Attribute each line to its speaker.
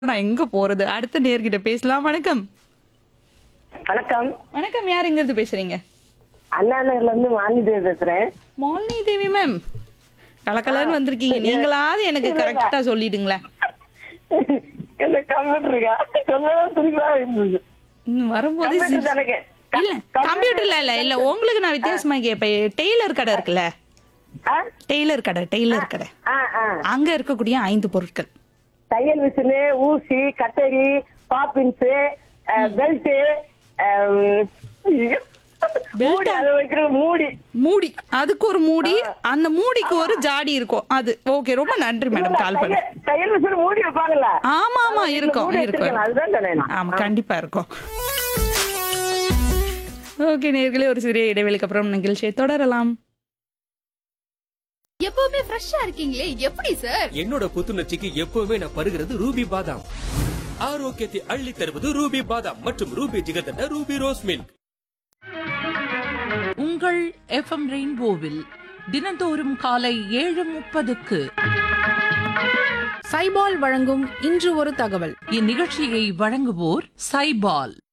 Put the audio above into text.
Speaker 1: நான் எங்க போறது அடுத்த நேர்கிட்ட பேசலாம் வணக்கம்
Speaker 2: வணக்கம்
Speaker 1: வணக்கம் யார் எங்க இருந்து பேசுறீங்க
Speaker 2: அண்ணா நகர்ல இருந்து வாணிதேவி பேசுறேன்
Speaker 1: மாலினி தேவி மேம் கலக்கலன்னு வந்திருக்கீங்க நீங்களாவது எனக்கு கரெக்டா சொல்லிடுங்களேன்
Speaker 2: என்ன கம்ப்யூட்டர் இருக்கா சொல்லதான் துணிவா இருந்தது
Speaker 1: ம், வரும்போது
Speaker 2: கம்ப்யூட்டர் தானே
Speaker 1: இல்ல கம்ப்யூட்டர்ல இல்ல இல்ல உங்களுக்கு நான் வித்தியாசமா கேட்பேன் டெய்லர் கடை இருக்குல்ல
Speaker 2: ஆ?
Speaker 1: டெய்லர் கடை டெய்லர் கடை
Speaker 2: ஆ, ஆ.
Speaker 1: அங்க இருக்கக்கூடிய ஐந்து பொருட்கள்
Speaker 2: தையல் மிஷினு ஊசி கட்டரி பாப்பின்ஸ் பெல்ட் மூடி அதை வைக்கிற மூடி
Speaker 1: மூடி அதுக்கு ஒரு மூடி அந்த மூடிக்கு ஒரு ஜாடி இருக்கும் அது ஓகே ரொம்ப நன்றி மேடம் கால் பண்ண
Speaker 2: தையல் தையல் மிஷின் மூடி வைப்பாங்கல்ல
Speaker 1: ஆமா ஆமா இருக்கும்
Speaker 2: மூடி
Speaker 1: இருக்கும்
Speaker 2: வச்சிருக்கேன், அதுதான் சொன்னேன் நான்.
Speaker 1: ஆமா கண்டிப்பா இருக்கும் ஓகே நேர்களே ஒரு சிறிய இடைவெளிக்கு அப்புறம் நிகழ்ச்சியை தொடரலாம்
Speaker 3: எப்பவுமே ஃப்ரெஷ்ஷா இருக்கீங்களே எப்படி சார்
Speaker 4: என்னோட புத்துணர்ச்சிக்கு எப்பவுமே நான் பருகிறது ரூபி பாதாம் ஆரோக்கியத்தை அள்ளி தருவது ரூபி பாதாம் மற்றும் Ruby jigarthanda Ruby rose milk
Speaker 5: உங்கள் எஃப்எம் ரெயின்போவில் தினந்தோறும் காலை ஏழு முப்பதுக்கு
Speaker 3: சைபால் வழங்கும் இன்று ஒரு தகவல்
Speaker 5: இந்நிகழ்ச்சியை வழங்குவோர் சைபால்